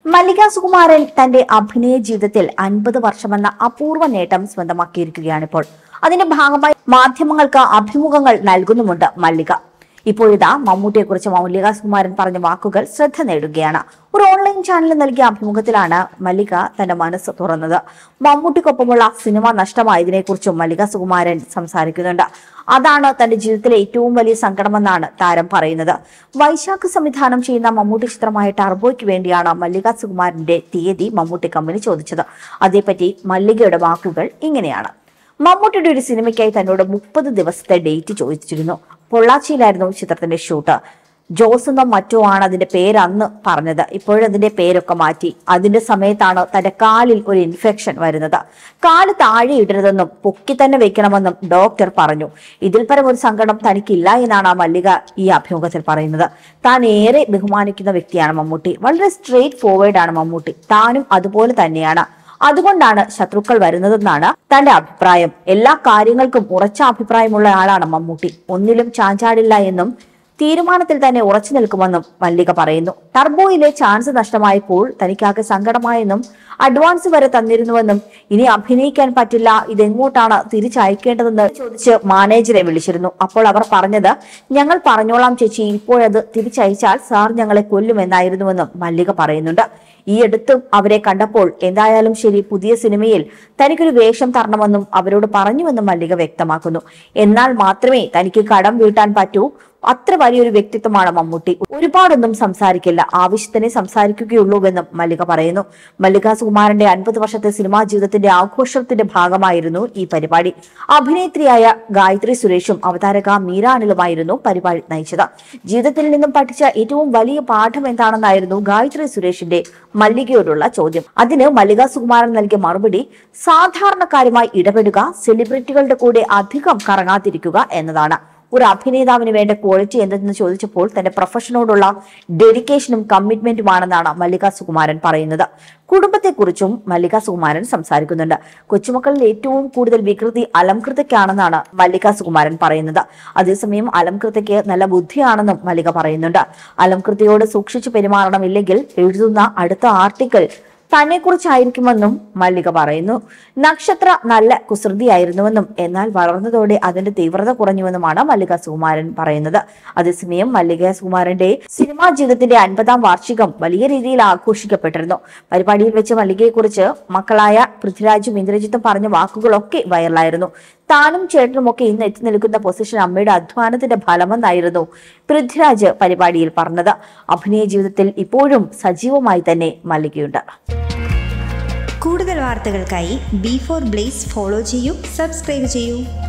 മല്ലിക സുകുമാരൻ തന്റെ അഭിനയ ജീവിതത്തിൽ അൻപത് വർഷമെന്ന അപൂർവ നേട്ടം സ്വന്തമാക്കിയിരിക്കുകയാണിപ്പോൾ അതിന്റെ ഭാഗമായി മാധ്യമങ്ങൾക്ക് അഭിമുഖങ്ങൾ നൽകുന്നുമുണ്ട് മല്ലിക ഇപ്പോഴിതാ മമ്മൂട്ടിയെക്കുറിച്ച് മല്ലിക സുകുമാരൻ പറഞ്ഞ വാക്കുകൾ ശ്രദ്ധ നേടുകയാണ് ഒരു ഓൺലൈൻ ചാനലിൽ നൽകിയ അഭിമുഖത്തിലാണ് മല്ലിക തന്റെ മനസ്സ് തുറന്നത് മമ്മൂട്ടിക്കൊപ്പമുള്ള സിനിമ നഷ്ടമായതിനെക്കുറിച്ചും മല്ലിക സുകുമാരൻ സംസാരിക്കുന്നുണ്ട് അതാണ് തന്റെ ജീവിതത്തിലെ ഏറ്റവും വലിയ സങ്കടമെന്നാണ് താരം പറയുന്നത് വൈശാഖ് സംവിധാനം ചെയ്യുന്ന മമ്മൂട്ടി ചിത്രമായ ടർബോയ്ക്ക് വേണ്ടിയാണ് മല്ലിക സുകുമാരന്റെ തീയതി മമ്മൂട്ടി കമ്പനി ചോദിച്ചത് അതേപ്പറ്റി മല്ലികയുടെ വാക്കുകൾ ഇങ്ങനെയാണ് മമ്മൂട്ടിയുടെ ഒരു സിനിമയ്ക്കായി തന്നോട് മുപ്പത് ദിവസത്തെ ഡേറ്റ് ചോദിച്ചിരുന്നു പൊള്ളാച്ചിയിലായിരുന്നു ചിത്രത്തിന്റെ ഷൂട്ട് ജോസ് എന്നോ മറ്റോ ആണ് അതിന്റെ പേര് അന്ന് പറഞ്ഞത് ഇപ്പോഴതിന്റെ പേരൊക്കെ മാറ്റി അതിന്റെ സമയത്താണ് തന്റെ കാലിൽ ഒരു ഇൻഫെക്ഷൻ വരുന്നത് കാല് താഴെ ഇടരുതെന്നും പൊക്കി തന്നെ വെക്കണമെന്നും ഡോക്ടർ പറഞ്ഞു ഇതിൽ പരം ഒരു സങ്കടം തനിക്കില്ല എന്നാണ് ആ മല്ലിക ഈ അഭിമുഖത്തിൽ പറയുന്നത് താൻ ഏറെ ബഹുമാനിക്കുന്ന വ്യക്തിയാണ് മമ്മൂട്ടി വളരെ സ്ട്രെയിറ്റ് ഫോർവേഡ് ആണ് മമ്മൂട്ടി താനും അതുപോലെ തന്നെയാണ് അതുകൊണ്ടാണ് ശത്രുക്കൾ വരുന്നതെന്നാണ് തന്റെ അഭിപ്രായം എല്ലാ കാര്യങ്ങൾക്കും ഉറച്ച അഭിപ്രായമുള്ള ആളാണ് മമ്മൂട്ടി ഒന്നിലും ചാഞ്ചാടില്ല എന്നും തീരുമാനത്തിൽ തന്നെ ഉറച്ചു നിൽക്കുമെന്നും മല്ലിക പറയുന്നു ടർബോയിലെ ചാൻസ് നഷ്ടമായപ്പോൾ തനിക്കാകെ സങ്കടമായെന്നും അഡ്വാൻസ് വരെ തന്നിരുന്നുവെന്നും ഇനി അഭിനയിക്കാൻ പറ്റില്ല ഇതെങ്ങോട്ടാണ് തിരിച്ചയക്കേണ്ടതെന്ന് ചോദിച്ച് മാനേജറെ വിളിച്ചിരുന്നു അപ്പോൾ അവർ പറഞ്ഞത് ഞങ്ങൾ പറഞ്ഞോളാം ചേച്ചി ഇപ്പോഴത് തിരിച്ചയച്ചാൽ സാർ ഞങ്ങളെ കൊല്ലുമെന്നായിരുന്നുവെന്നും മല്ലിക പറയുന്നുണ്ട് ഈ അടുത്തും അവരെ കണ്ടപ്പോൾ എന്തായാലും ശരി പുതിയ സിനിമയിൽ തനിക്കൊരു വേഷം തരണമെന്നും അവരോട് പറഞ്ഞുവെന്നും മല്ലിക വ്യക്തമാക്കുന്നു എന്നാൽ മാത്രമേ തനിക്ക് കടം വീട്ടാൻ പറ്റൂ അത്ര വലിയൊരു വ്യക്തിത്വമാണ് മമ്മൂട്ടി ഒരുപാടൊന്നും സംസാരിക്കില്ല ആവശ്യത്തിനെ സംസാരിക്കുകയുള്ളൂവെന്നും മല്ലിക പറയുന്നു മല്ലിക സുകുമാരന്റെ അൻപത് വർഷത്തെ സിനിമാ ജീവിതത്തിന്റെ ആഘോഷത്തിന്റെ ഭാഗമായിരുന്നു ഈ പരിപാടി അഭിനേത്രിയായ ഗായത്രി സുരേഷും അവതാരക മീര അനിലുമായിരുന്നു പരിപാടി നയിച്ചത് ജീവിതത്തിൽ നിന്നും പഠിച്ച ഏറ്റവും വലിയ പാഠം എന്താണെന്നായിരുന്നു ഗായത്രി സുരേഷിന്റെ മല്ലികയോടുള്ള ചോദ്യം അതിന് മല്ലിക സുകുമാരൻ നൽകിയ മറുപടി സാധാരണക്കാരുമായി ഇടപെടുക സെലിബ്രിറ്റികളുടെ കൂടെ അധികം കറങ്ങാതിരിക്കുക എന്നതാണ് ഒരു അഭിനേതാവിന് വേണ്ട ക്വാളിറ്റി എന്തെന്ന് ചോദിച്ചപ്പോൾ തന്റെ പ്രൊഫഷനോടുള്ള ഡെഡിക്കേഷനും കമ്മിറ്റ്മെന്റുമാണെന്നാണ് മല്ലിക സുകുമാരൻ പറയുന്നത് കുടുംബത്തെക്കുറിച്ചും മല്ലിക സുകുമാരൻ സംസാരിക്കുന്നുണ്ട് കൊച്ചുമക്കളിൽ ഏറ്റവും കൂടുതൽ വികൃതി അലംകൃതയ്ക്കാണെന്നാണ് മല്ലിക സുകുമാരൻ പറയുന്നത് അതേസമയം അലംകൃതയ്ക്ക് നല്ല ബുദ്ധിയാണെന്നും മല്ലിക പറയുന്നുണ്ട് അലംകൃതയോട് സൂക്ഷിച്ചു പെരുമാറണമില്ലെങ്കിൽ എഴുതുന്ന അടുത്ത ആർട്ടിക്കിൾ തന്നെ കുറിച്ചായിരിക്കുമെന്നും മല്ലിക പറയുന്നു നക്ഷത്ര നല്ല കുസൃതിയായിരുന്നുവെന്നും എന്നാൽ വളർന്നതോടെ അതിന്റെ തീവ്രത കുറഞ്ഞുവെന്നുമാണ് മല്ലിക സുകുമാരൻ പറയുന്നത് അതേസമയം മല്ലിക സുകുമാരന്റെ സിനിമാ ജീവിതത്തിന്റെ അൻപതാം വാർഷികം വലിയ രീതിയിൽ ആഘോഷിക്കപ്പെട്ടിരുന്നു പരിപാടിയിൽ വെച്ച് മല്ലികയെക്കുറിച്ച് മക്കളായ പൃഥ്വിരാജും ഇന്ദ്രജിത്തും പറഞ്ഞ വാക്കുകളൊക്കെ വൈറലായിരുന്നു താനും ചേട്ടനുമൊക്കെ ഇന്ന് എത്തി നിൽക്കുന്ന പൊസിഷൻ അമ്മയുടെ അധ്വാനത്തിന്റെ ഫലമെന്നായിരുന്നു പൃഥ്വിരാജ് പരിപാടിയിൽ പറഞ്ഞത് അഭിനയ ജീവിതത്തിൽ ഇപ്പോഴും സജീവമായി തന്നെ മല്ലികയുണ്ട് കൂടുതൽ വാർത്തകൾക്കായി ബി ഫോർ ബ്ലേസ് ഫോളോ ചെയ്യൂ സബ്സ്ക്രൈബ് ചെയ്യൂ